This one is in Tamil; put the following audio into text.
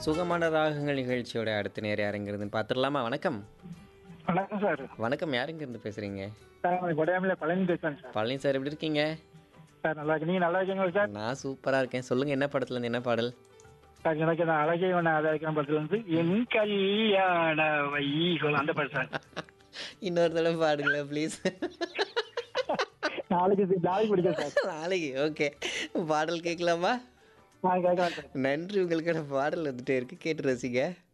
சுகமான ராகங்கள் நிகழ்ச்சியோட அடுத்த நேரம் யாருங்கிறதுன்னு பார்த்துடலாமா வணக்கம் வணக்கம் சார் வணக்கம் யாருங்கிருந்து பேசுறீங்க சார் நான் கொடையாமில் பழனி பேசுறேன் சார் பழனி சார் எப்படி இருக்கீங்க சார் நல்லா இருக்கு நீங்க நல்லா இருக்கீங்களா சார் நான் சூப்பரா இருக்கேன் சொல்லுங்க என்ன படத்துல இருந்து என்ன பாடல் சார் எனக்கு நான் அழகே ஒன்று அழகிற படத்துல இருந்து என் கல்யாண வைகோல் அந்த பாட்டு சார் இன்னொரு தடவை பாடுங்களேன் ப்ளீஸ் நாளைக்கு நாளைக்கு பிடிக்கும் சார் நாளைக்கு ஓகே பாடல் கேட்கலாமா நான் கேட்கலாம் சார் நன்றி உங்களுக்கான பாடல் வந்துட்டே இருக்கு கேட்டு ரசிங்க